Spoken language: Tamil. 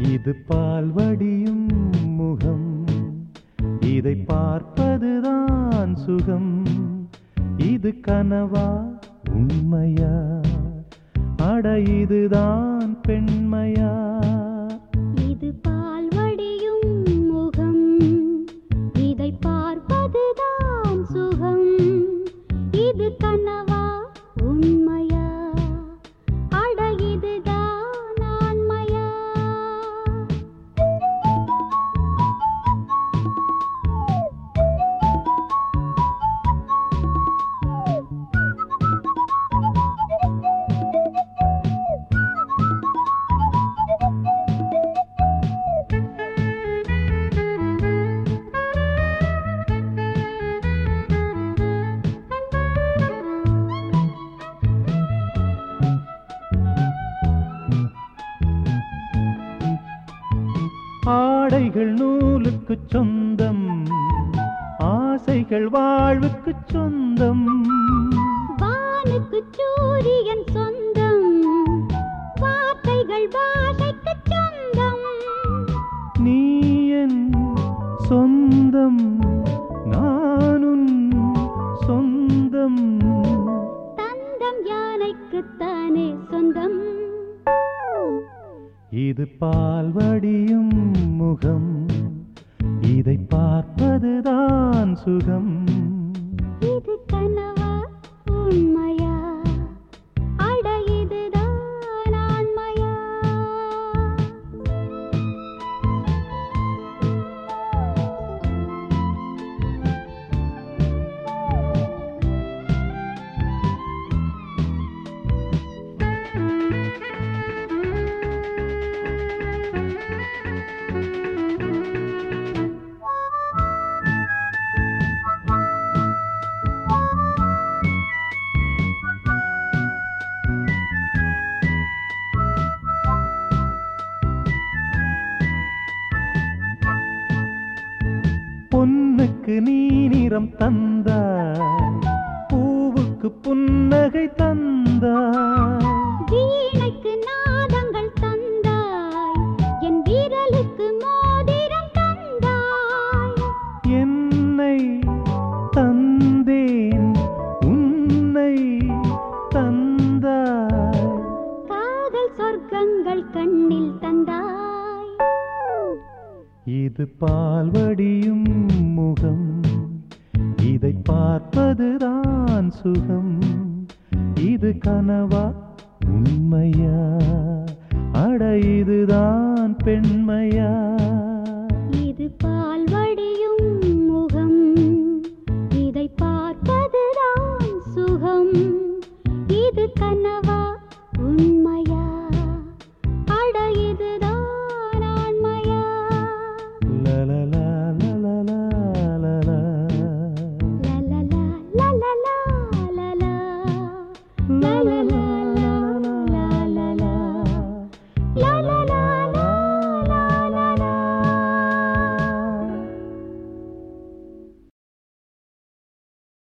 இது பால் வடியும் முகம் இதை பார்ப்பதுதான் சுகம் இது கனவா உண்மையா அட இதுதான் பெண்மையா இது பால் வடியும் முகம் இதை பார்ப்பதுதான் சுகம் இது கனவா உண்மையா அட இதுதான் ஆண்மையா ஆடைகள் நூலுக்கு சொந்தம் ஆசைகள் வாழ்வுக்கு சொந்தம் வானுக்கு சூரியன் சொந்தம் வார்த்தைகள் பாஷைக்கு சொந்தம் நீ என் சொந்தம் நானும் சொந்தம் தந்தம் யானைக்குத்தானே சொந்தம் இது பால் வடியும் முகம் இதை பார்ப்பதுதான் சுகம் இது கனவா உண்மையா அட இதுதான் ஆண்மையா பொன்னுக்கு நீ நிறம் தந்தாய் பூவுக்கு புன்னகை தந்தாய் வீணைக்கு நாதங்கள் தந்தாய் என் வீரலுக்கு மோதிரம் தந்தாய் என்னை தந்தேன் உன்னை தந்தாய் காதல் சொர்க்கங்கள் கண்ணில் தந்தாய் இது பால் வடியும் முகம் இதை பார்ப்பதுதான் சுகம் இது கனவா உண்மையா அட இதுதான் பெண்மையா இது பால் வழி